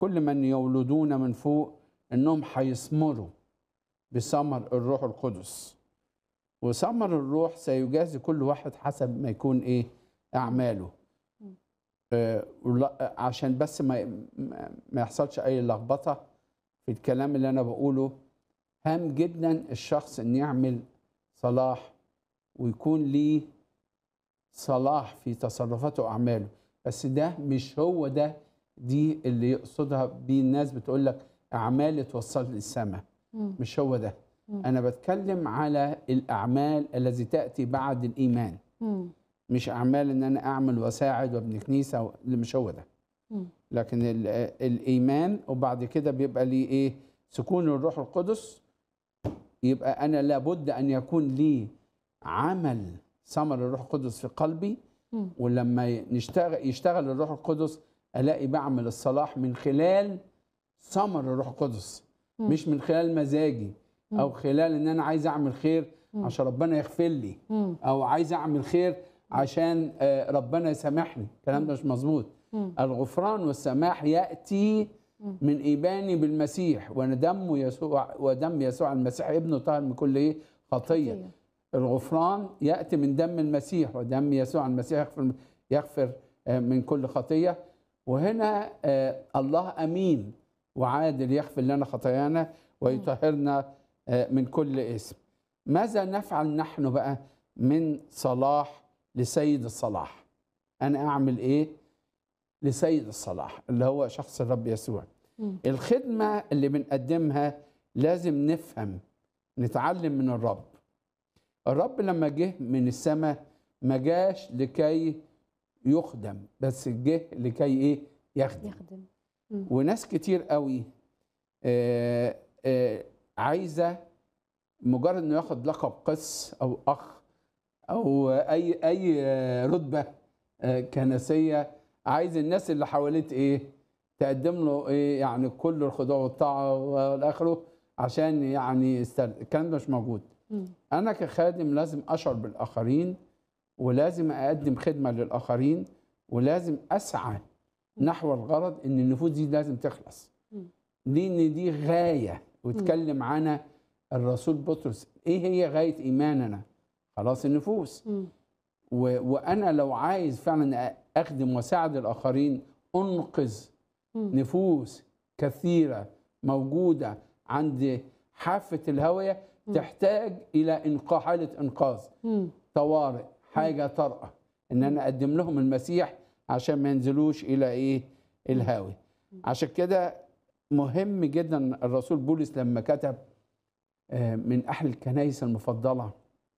كل من يولدون من فوق انهم هيثمروا بثمر الروح القدس وثمر الروح سيجازي كل واحد حسب ما يكون ايه اعماله آه ولا- عشان بس ما ما- ما يحصلش اي لخبطه في الكلام اللي انا بقوله هام جدا الشخص ان يعمل صلاح ويكون ليه صلاح في تصرفاته واعماله بس ده مش هو ده دي اللي يقصدها بيه الناس بتقول لك اعمال توصل للسماء مم. مش هو ده مم. انا بتكلم على الاعمال التي تاتي بعد الايمان مم. مش اعمال ان انا اعمل واساعد وابني كنيسه و- اللي مش هو ده مم. لكن ال- الايمان وبعد كده بيبقى لي ايه سكون الروح القدس يبقى انا لابد ان يكون لي عمل ثمر الروح القدس في قلبي مم. ولما نشتغل يشتغل الروح القدس الاقي بعمل الصلاح من خلال ثمر الروح القدس مم. مش من خلال مزاجي او مم. خلال ان انا عايز اعمل خير مم. عشان ربنا يغفر لي مم. او عايز اعمل خير عشان آه، ربنا يسامحني الكلام ده مش مظبوط مم. الغفران والسماح ياتي مم. من ايماني بالمسيح ودم يسوع ودم يسوع المسيح ابنه طاهر من كل ايه خطيه خطية. الغفران ياتي من دم المسيح ودم يسوع المسيح يغفر يغفر آه، من كل خطيه وهنا آه، الله امين وعادل يغفر لنا خطايانا ويطهرنا آه، من كل اسم ماذا نفعل نحن بقى من صلاح لسيد الصلاح انا اعمل ايه لسيد الصلاح اللي هو شخص الرب يسوع مم. الخدمه اللي بنقدمها لازم نفهم نتعلم من الرب الرب لما جه من السماء ما جاش لكي يخدم بس جه لكي ايه يخدم يخدم مم. وناس كتير قوي آه، آه، عايزه مجرد انه ياخد لقب قس او اخ او اي اي آه، رتبه آه، كنسيه عايز الناس اللي حواليه ايه تقدم له ايه يعني كل الخضوع والطاعه والاخره عشان يعني يستل... الكلام ده مش موجود مم. انا كخادم لازم اشعر بالاخرين ولازم اقدم خدمه للاخرين ولازم اسعى نحو الغرض ان النفوس دي لازم تخلص مم. لان دي غايه واتكلم عنها الرسول بطرس ايه هي غايه ايماننا خلاص النفوس مم. و... وانا لو عايز فعلا اخدم واساعد الاخرين انقذ مم. نفوس كثيره موجوده عند حافه الهويه مم. تحتاج الى انقاذ حاله انقاذ مم. طوارئ حاجه طارئه ان انا اقدم لهم المسيح عشان ما ينزلوش الى ايه الهاوي عشان كده مهم جدا الرسول بولس لما كتب آه، من احد الكنائس المفضله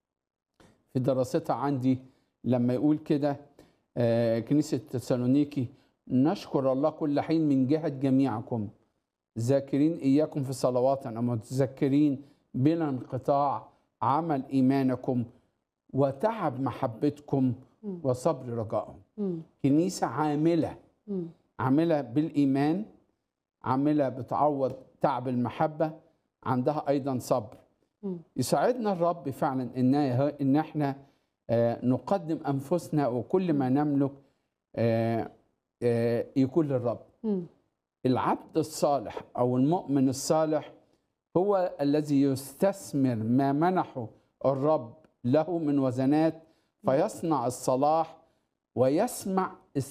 في دراستها عندي لما يقول كده آه، كنيسه تسالونيكي نشكر الله كل حين من جهه جميعكم ذاكرين اياكم في صلواتنا متذكرين بلا انقطاع عمل ايمانكم وتعب محبتكم مم. وصبر رجائهم مم. كنيسه عامله مم. عامله بالايمان عامله بتعوض تعب المحبه عندها ايضا صبر مم. يساعدنا الرب فعلا ان ان احنا آه، نقدم انفسنا وكل ما نملك آه، آه، يكون للرب مم. العبد الصالح او المؤمن الصالح هو الذي يستثمر ما منحه الرب له من وزنات فيصنع الصلاح ويسمع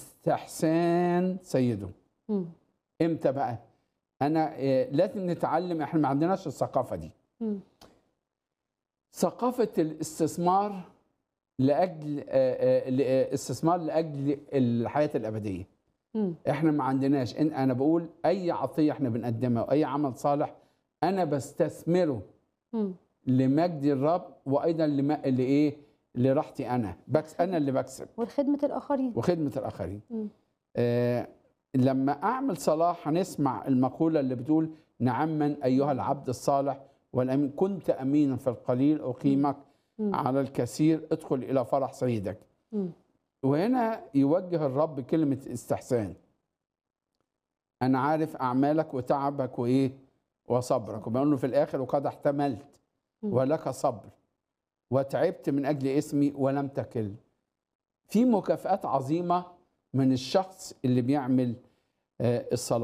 استحسان سيده مم. امتى بقى انا آه، لازم نتعلم احنا ما عندناش الثقافه دي مم. ثقافه الاستثمار لاجل آه، آه، ل- آه، استثمار لاجل الحياه الابديه مم. احنا ما عندناش إن انا بقول اي عطيه احنا بنقدمها واي عمل صالح انا بستثمره مم. لمجد الرب وايضا لم... لايه لراحتي انا بكس انا اللي بكسب وخدمة الآخرين وخدمه الاخرين مم. آه لما اعمل صلاح هنسمع المقوله اللي بتقول نعما ايها العبد الصالح والامين كنت امينا في القليل اقيمك مم. على الكثير ادخل الى فرح سيدك مم. وهنا يوجه الرب كلمة استحسان أنا عارف أعمالك وتعبك وإيه وصبرك وبيقول له في الآخر وقد احتملت مم. ولك صبر وتعبت من أجل اسمي ولم تكل في مكافآت عظيمة من الشخص اللي بيعمل آه، الصلاة